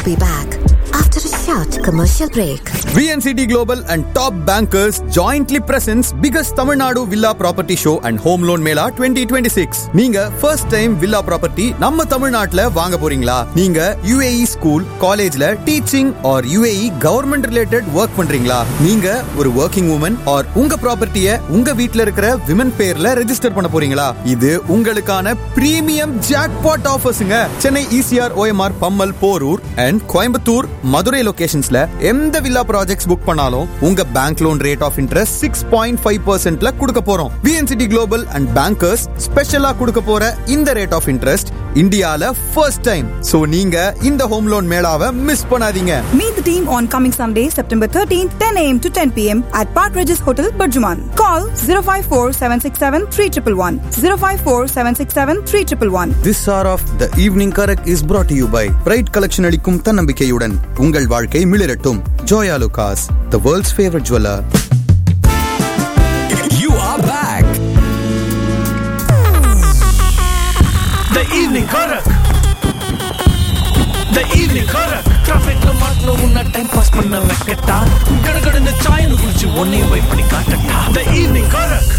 be back after a short commercial break. VNCT Global and top bankers jointly presents biggest Tamil Nadu Villa Property Show and Home Loan Mela 2026. நீங்க first time villa property நம்ம தமிழ்நாட்டுல வாங்க போறீங்களா நீங்க UAE school காலேஜ்ல teaching or UAE government related work பண்றீங்களா நீங்க ஒரு ஒர்க்கிங் உமன் or உங்க ப்ராப்பர்ட்டிய உங்க வீட்ல இருக்கிற விமன் பேர்ல ரெஜிஸ்டர் பண்ண போறீங்களா இது உங்களுக்கான பிரீமியம் ஜாக்பாட் ஆஃபர்ஸ்ங்க Chennai ECR OMR Pammal Porur and Coimbatore Madurai லொகேஷன்ஸ்ல எந்த வில்லா ப்ராஜெக்ட்ஸ் புக் பண்ணாலும் உங்க bank loan rate of interest six point five பர்சன்ட்ல கொடுக்க போறோம் விஎன்சிடி குளோபல் அண்ட் பேங்கர்ஸ் ஸ்பெஷலா கொடுக்க போற இந்த ரேட் ஆஃப் இன்ட்ரெஸ்ட் இந்தியால ஃபர்ஸ்ட் டைம் சோ நீங்க இந்த ஹோம் லோன் மேளாவை மிஸ் பண்ணாதீங்க Meet the team on coming Sunday, September 13th, 10 a.m. to 10 p.m. at Park Regis Hotel, Burjuman. Call 054 767 3111. 054 767 3111. This hour of the evening correct is brought to you by Pride Collection அளிக்கும் தன்னம்பிக்கையுடன் உங்கள் வாழ்க்கை மிளிரட்டும் Joyalukkas the world's favourite jeweller You are back. The evening karak. The evening karak. Trafficல மாட்டின உன்னை time pass பண்ண வைக்கட்டா கடகடன்னு சாயல் குளிச்சு ஒன்னையும் வெயிட் பண்ணி காட்டட்டா The evening karak.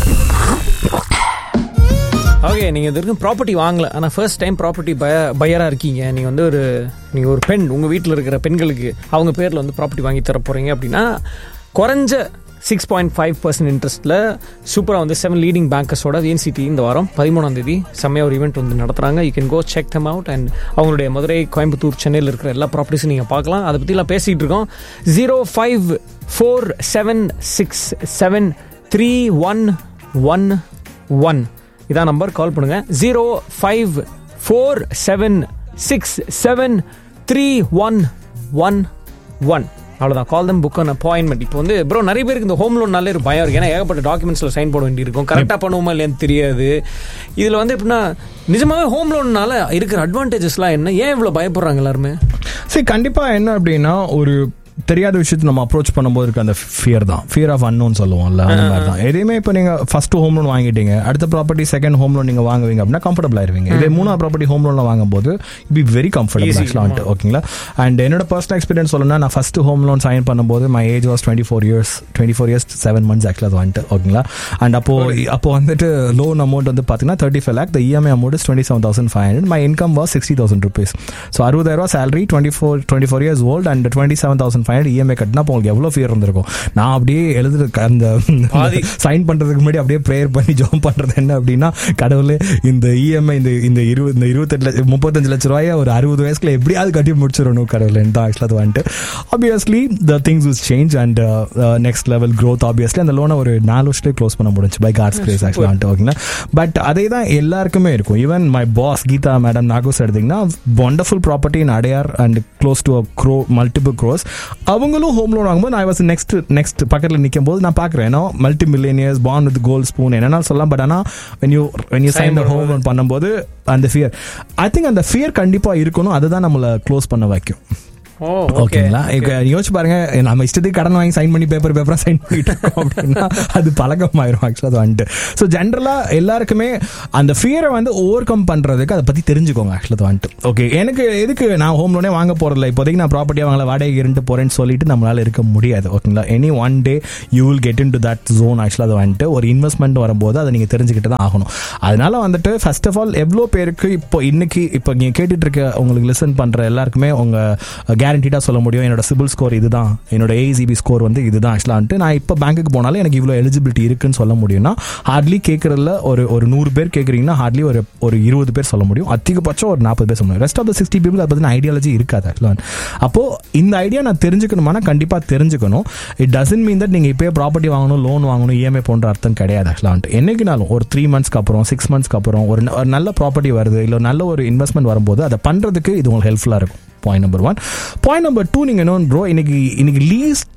ஓகே நீங்கள் இது வரைக்கும் ப்ராப்பர்ட்டி வாங்கல ஆனால் ஃபர்ஸ்ட் டைம் ப்ராப்பர்ட்டி பய பையராக இருக்கீங்க நீங்கள் வந்து ஒரு நீங்கள் ஒரு பெண் உங்கள் வீட்டில் இருக்கிற பெண்களுக்கு அவங்க பேரில் வந்து ப்ராப்பர்ட்டி வாங்கி தர போகிறீங்க அப்படின்னா குறைஞ்ச சிக்ஸ் பாயிண்ட் ஃபைவ் பர்சன்ட் இன்ட்ரெஸ்ட்டில் சூப்பராக வந்து செவன் லீடிங் பேங்கர்ஸோட விஎன்சிடி இந்த வாரம் பதிமூணாம் தேதி செம்மையாக ஒரு ஈவெண்ட் வந்து நடத்துகிறாங்க you can go check them out and அவங்களுடைய மதுரை கோயம்புத்தூர் சென்னையில் இருக்கிற எல்லா ப்ராப்பர்ட்டிஸும் நீங்கள் பார்க்கலாம் அதை பற்றிலாம் பேசிகிட்டு இருக்கோம் zero five four seven six seven three one one one இதான் நம்பர் கால் பண்ணுங்க zero five four seven six seven three one one one அவ்வளோதான் call them book an appointment இப்போ வந்து ப்ரோ நிறைய பேருக்கு இந்த ஹோம் லோன்னாலே ஒரு பயம் இருக்கு ஏன்னா ஏகப்பட்ட டாக்குமெண்ட்ஸில் சைன் போட வேண்டியிருக்கும் கரெக்டாக பண்ணுவோமா இல்லையான்னு தெரியாது இதில் வந்து எப்படின்னா நிஜமாவே ஹோம் லோன்னால இருக்கிற அட்வான்டேஜஸ்லாம் என்ன ஏன் இவ்வளோ பயப்படுறாங்க எல்லாருமே சரி கண்டிப்பா என்ன அப்படின்னா ஒரு தெரியாத விஷயத்தை நம்ம அப்ரோச் பண்ணும்போது இருக்க அந்த ஃபியர் தான் ஃபியர் ஆஃப் அன்னோன் சொல்லுவோம்ல அந்த மாதிரி தான் எதையுமே இப்போ நீங்க ஃபர்ஸ்ட் ஹோம் லோன் வாங்கிட்டீங்க அடுத்த ப்ராப்பர்ட்டி செகண்ட் ஹோம் லோன் நீங்க வாங்குவீங்க அப்படின்னா கம்ஃபர்டபுள் ஆயிருவீங்க இதே மூணாவது ப்ராப்பர்ட்டி ஹோம் லோன்ல வாங்கும்போது பி வெரி கம்ஃபர்டபுள் Easy, ஆக்சுவலாக வந்துட்டு ஓகேங்களா அண்ட் என்னோட பர்சனல் எக்ஸ்பீரியன்ஸ் சொல்லணும்னா நான் ஃபர்ஸ்ட் ஹோம் லோன் சைன் பண்ணும்போது my age was twenty four years twenty four years seven months ஆக்சுவலாக அது வந்துட்டு ஓகேங்களா அண்ட் அப்போ அப்போ வந்துட்டு லோன் அமௌண்ட் வந்து பார்த்தீங்கன்னா thirty five lakh the EMI amount twenty seven thousand five hundred my income was sixty thousand rupees so அறுபதாயிரம் salary twenty four twenty four years old and twenty seven thousand five hundred EMI கட்டினா அப்போ உங்களுக்கு எவ்வளோ fear இருந்திருக்கும் நான் அப்படியே எழுதுற அந்த பாதி. சைன் பண்றதுக்கு முன்னாடி அப்படியே ப்ரேயர் பண்ணி ஜாம் பண்றது என்ன அப்படின்னா கடவுளே இந்த இஎம்ஐ இந்த இந்த இருபது இந்த இருபத்தெட்டு லட்சம் முப்பத்தஞ்சு லட்ச ரூபாய ஒரு அறுபது வயசுல எப்படியாவது கட்டி முடிச்சிடணும் கடவுளேன்னு தான் ஆக்சுவலாக அது வந்துட்டு obviously the things will change and next level growth obviously அந்த லோனை ஒரு நாலு வருஷத்துலேயே க்ளோஸ் பண்ண முடிஞ்சு பை கார்ட்ஸ் கிரேஸ் ஆக்சுவலாக வந்துட்டு ஓகேங்களா பட் அதே தான் எல்லாருக்குமே இருக்கும் even my boss Geetha madam நாகூஸ் எடுத்தீங்கன்னா wonderful property in Adyar and close to crore multiple crores அவங்களும் ஹோம் லோன் வாங்கும்போது நான் வாஸ் நெக்ஸ்ட் நெக்ஸ்ட் பக்கத்தில் நிற்கும் போது நான் பார்க்குறேன் ஏன்னா multi millionaires born with gold spoon என்னன்னா சொல்லலாம் பட் ஆனால் when you when you sign home loan பண்ணும்போது அந்த ஃபியர் ஐ திங்க் அந்த ஃபியர் கண்டிப்பாக இருக்கணும் அதுதான் நம்மளை க்ளோஸ் பண்ண வைக்கும் ஓ ஓகேங்களா இப்போ யோசிச்சு பாருங்க நம்ம இஷ்டத்துக்கு கடன் வாங்கி சைன் பண்ணி பேப்பர் பேப்பரா சைன் பண்ணிட்டு இருக்கோம் அப்படின்னா அது பழக்கமாயிரும் ஆக்சுவலாக அது வந்துட்டு ஸோ ஜென்ரலாக எல்லாருக்குமே அந்த ஃபியரை வந்து ஓவர் கம் பண்றதுக்கு அதை பத்தி தெரிஞ்சுக்கோங்க ஆக்சுவலாக வந்துட்டு ஓகே எனக்கு எதுக்கு நான் ஹோம் லோனே வாங்க போறதில்ல இப்போதைக்கு நான் ப்ராப்பர்ட்டியாக வாங்கல வாடகை இருந்துட்டு போறேன்னு சொல்லிட்டு நம்மளால இருக்க முடியாது ஓகேங்களா any one day you will get in to that zone ஆக்சுவலாக அது வந்துட்டு ஒரு இன்வெஸ்ட்மெண்ட் வரும்போது அதை நீங்க தெரிஞ்சுக்கிட்டு தான் ஆகணும் அதனால வந்துட்டு ஃபர்ஸ்ட் ஆஃப் ஆல் எவ்வளோ பேருக்கு இப்போ இன்னைக்கு இப்போ நீங்க கேட்டுட்டு இருக்க உங்களுக்கு லிசன் பண்ற எல்லாருக்குமே உங்க கேரண்டீடாக சொல்ல முடியும் என்னோட சிபில் ஸ்கோர் இதுதான் என்னோட ஏசிபி ஸ்கோர் வந்து இதுதான் ஆக்சுவலாக நான் இப்போ பேங்க்குக்கு போனாலும் எனக்கு இவ்வளோ எலிஜிபிலிட்டி இருக்குன்னு சொல்ல முடியும்னா ஹார்ட்லி கேட்கறதுல ஒரு ஒரு நூறு பேர் கேட்குறீங்கன்னா ஹார்ட்லி ஒரு ஒரு இருபது பேர் சொல்ல முடியும் அதிகபட்சம் ஒரு நாற்பது பேர் சொல்ல முடியும் rest of the sixty people அதை பற்றின ஐடியாலஜி இருக்காது ஆக்சுவலாக அப்போ இந்த ஐடியா நான் தெரிஞ்சுக்கணுமானா கண்டிப்பாக தெரிஞ்சுக்கணும் இட் டசன்ட் மீன் தட் நீங்கள் இப்போயே ப்ராப்பர்ட்டி வாங்கணும் லோன் வாங்கணும் இஎம்ஐ போன்ற அர்த்தம் கிடையாது ஆக்சுவலாக என்னைக்குனாலும் ஒரு த்ரீ மந்த்ஸ்க்கு அப்புறம் சிக்ஸ் மந்த்ஸ்க்கு அப்புறம் ஒரு ந- ஒரு நல்ல ப்ராப்பர்ட்டி வருது இல்லை நல்ல ஒரு இன்வெஸ்ட்மெண்ட் வரும்போது அதை பண்ணுறதுக்கு இது உங்களுக்கு ஹெல்ப்ஃபுல்லாக இருக்கும் point number one point number two நீங்கள் இன்னொன்று ப்ரோ இன்னைக்கு இன்னைக்கு least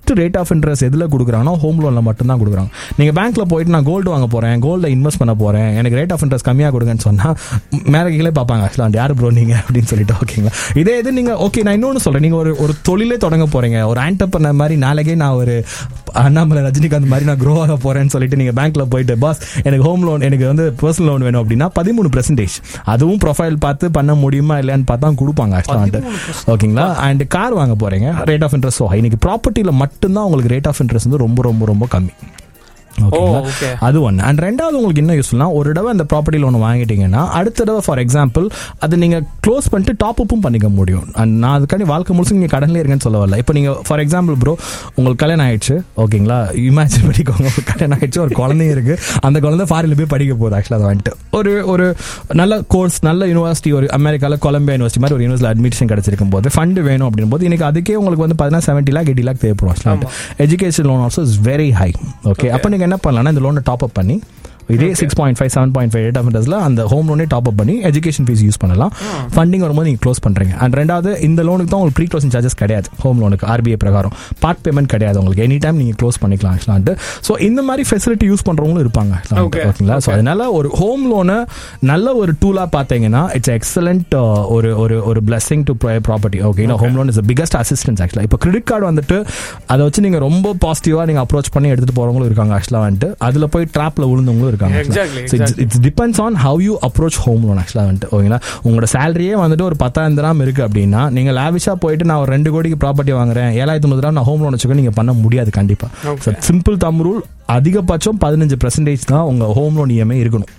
best rate of interest எதில் கொடுக்குறாங்கன்னா ஹோம் லோனில் மட்டும்தான் கொடுக்குறாங்க நீங்கள் பேங்க்கில் போயிட்டு நான் கோல்டு வாங்க போகிறேன் கோல்டில் இன்வெஸ்ட் பண்ண போகிறேன் எனக்கு ரேட் ஆஃப் இன்ட்ரெஸ்ட் கம்மியாக கொடுங்கன்னு சொன்னால் மேலே கீழே பார்ப்பாங்க ஆக்சுவலாக யார் ப்ரோ நீங்கள் அப்படின்னு சொல்லிட்டு ஓகேங்களா இதே இது நீங்கள் ஓகே நான் இன்னொன்று சொல்கிறேன் நீங்கள் ஒரு ஒரு தொழிலே தொடங்க போகிறீங்க ஒரு ஆண்டர்பனர் மாதிரி நாளைக்கே நான் ஒரு அண்ணாமலை ரஜினிகாந்த் மாதிரி நான் க்ரோ ஆக போகிறேன்னு சொல்லிட்டு நீங்கள் பேங்க்கில் போயிட்டு பாஸ் எனக்கு ஹோம் லோன் எனக்கு வந்து பர்சனல் லோன் வேணும் அப்படின்னா பதிமூணு பெர்சன்டேஜ் அதுவும் ப்ரொஃபைல் பார்த்து பண்ண முடியுமா இல்லையான்னு பார்த்தா கொடுப்பாங்க ஆக்சுவலாக ஓகேங்களா அண்ட் கார் வாங்க போகிறீங்க ரேட் ஆஃப் இன்ட்ரெஸ்ட் ஸோ இன்னைக்கு ப்ராப்பர்ட்டியில் மட்டும்தான் உங்களுக்கு ரேட் ஆஃப் இன்ட்ரெஸ்ட் வந்து ரொம்ப ரொம்ப ரொம்ப கம்மி ஓகேங்களா okay. அது ஒன்று அண்ட் ரெண்டாவது உங்களுக்கு என்ன யூஸ்ஃபுல்னா ஒரு தடவை அந்த ப்ராப்பர்ட்டி லோன் வாங்கிட்டீங்கன்னா அடுத்த தடவை ஃபார் எக்ஸாம்பிள் அது நீங்கள் க்ளோஸ் பண்ணிட்டு டாப் அப்பும் பண்ணிக்க முடியும் அண்ட் நான் அதுக்காண்டி வாழ்க்கை முழுசு நீங்கள் கடன்ல இருங்கன்னு சொல்ல வரல இப்போ நீங்கள் ஃபார் எக்ஸாம்பிள் ப்ரோ உங்களுக்கு கல்யாணம் ஆயிடுச்சு ஓகேங்களா இமேஜின் பண்ணிக்கோங்க உங்களுக்கு கல்யாணம் ஆயிடுச்சு ஒரு குழந்தையும் இருக்கு அந்த குழந்தை ஃபாரின்ல போய் படிக்க போகுது ஆக்சுவலாக அதை வந்துட்டு ஒரு ஒரு நல்ல கோர்ஸ் நல்ல யூனிவர்சிட்டி ஒரு அமெரிக்காவில் கொலம்பியா யூனிவர்சிட்டி மாதிரி ஒரு யூனிவர்சிட்டி அட்மிஷன் கிடைச்சிருக்கும் போது ஃபண்டு வேணும் அப்படின் போது இன்னைக்கு அதுக்கே உங்களுக்கு வந்து பார்த்தீங்கன்னா செவன்ட்டி லேக் எயிட்டி லேக் தேவைப்படும் ஆக்சுவலாக education loan also is very high okay அப்போ நீங்கள் என்ன பண்ணலாம்னா இந்த லோனை டாப் அப் பண்ணி இதே six point five seven point five rate of இன்ட்ரெஸ்ட்ல அந்த ஹோம் லோனே டாப் அப் பண்ணி எஜுகேஷன் ஃபீஸ் யூஸ் பண்ணலாம் ஃபண்டிங் வரும்போது நீங்கள் க்ளோஸ் பண்ணுறீங்க அண்ட் ரெண்டாவது இந்த லோனுக்கு தான் உங்களுக்கு ப்ரீ க்ளோசிங் சார்ஜஸ் கிடையாது ஹோம் லோனுக்கு ஆர்பிஐ பிரகாரம் பார்ட் பேமெண்ட் கிடையாது உங்களுக்கு எனி டைம் நீங்கள் க்ளோஸ் பண்ணிக்கலாம் ஆக்சுவலான்ட்டு ஸோ இந்த மாதிரி ஃபெசிலிட்டி யூஸ் பண்ணுறவங்களும் இருப்பாங்க actually Okay. ஓகேங்களா ஸோ அதனால ஒரு ஹோம் லோனை நல்ல ஒரு டூலாக பார்த்தீங்கன்னா இட்ஸ் எக்ஸலண்ட் ஒரு ஒரு ஒரு blessing to property okay home loan is biggest assistance ஆக்சுவலாக இப்போ கிரெடிட் கார்டு வந்துட்டு அதை வச்சு நீங்கள் ரொம்ப பாசிட்டிவாக நீங்கள் அப்ரோச் பண்ணி எடுத்துகிட்டு போகிறவங்களும் இருக்காங்க ஆக்சுவலாக வந்துட்டு அதில் போய் ட்ராப்பில் விழுந்தவங்களும் இருக்காங்க Exactly, so it's it's depends on how you approach home loan ஆக்சுவலாக வந்துட்டு ஓகேங்களா உங்களோட சேலரியே வந்துட்டு ஒரு பத்தாயிரம் திராம் இருக்கு அப்படின்னா நீங்கள் லாவிஷாக போயிட்டு நான் ஒரு ரெண்டு கோடிக்கு ப்ராப்பர்ட்டி வாங்குறேன் ஏழாயிரத்தி தொண்ணூறு ரூபா நான் ஹோம் லோன் வச்சுக்கோ நீங்கள் பண்ண முடியாது கண்டிப்பாக ஸோ சிம்பிள் தம் ரூல் அதிகபட்சம் பதினஞ்சு பர்சன்டேஜ் தான் உங்கள் ஹோம் லோன் இஎம்ஐ இருக்கணும்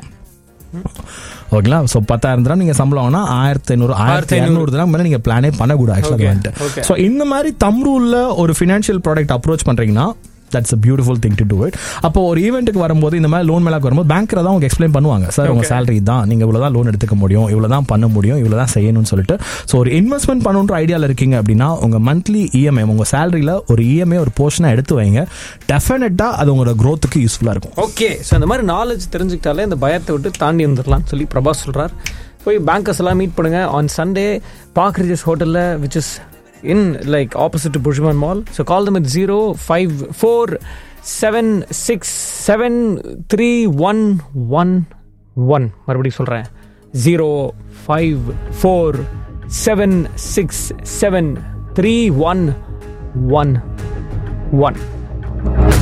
ஓகேங்களா ஸோ பத்தாயிரம் தினம் நீங்கள் சம்பளம் வாங்கினா ஆயிரத்தி ஐநூறு ஆயிரத்தி ஐநூறு தினம் மேலே நீங்கள் பிளானே பண்ணக்கூடாது Okay, ஆக்சுவலாக வந்துட்டு okay. ஸோ இந்த மாதிரி தம் ரூலில் ஒரு ஃபினான்ஷியல் ப்ராடக்ட் அப்ரோச் பண்ணுறீங்கன்னா that's a beautiful thing to do it அப்போ ஒரு ஈவெண்ட்டுக்கு வரும்போது இந்த மாதிரி லோன் மேலாக்கு வரும்போது பேங்க்கில் தான் அவங்க எக்ஸ்பிளைன் பண்ணுவாங்க சார் உங்க சேலரி தான் நீங்கள் இவ்வளோ தான் லோன் எடுத்துக்க முடியும் இவ்வளோ தான் பண்ண முடியும் இவ்வளோ தான் செய்யணும்னு சொல்லிட்டு ஸோ ஒரு இன்வெஸ்ட்மெண்ட் பண்ணணுன்ற ஐடியாவில் இருக்கீங்க அப்படின்னா உங்கள் மந்த்லி இஎம்ஐ உங்கள் சேலரியில் ஒரு இஎம்ஐ ஒரு போர்ஷனாக எடுத்து வைங்க டெஃபினட்டாக அது உங்களோட க்ரோத்துக்கு யூஸ்ஃபுல்லாக இருக்கும் ஓகே ஸோ இந்த மாதிரி நாலேஜ் தெரிஞ்சுக்கிட்டாலே இந்த பயத்தை விட்டு தாண்டி வந்துடலாம்னு சொல்லி பிரபாஸ் சொல்றார் போய் பேங்கர்ஸ் எல்லாம் மீட் பண்ணுங்க ஆன் சண்டே பார்க் ரிஜஸ் ஹோட்டலில் which is in like opposite to Bushman mall so call them it zero five four seven six seven three one one one மறுபடியும் சொல்கிறேன் zero five four seven six seven three one one one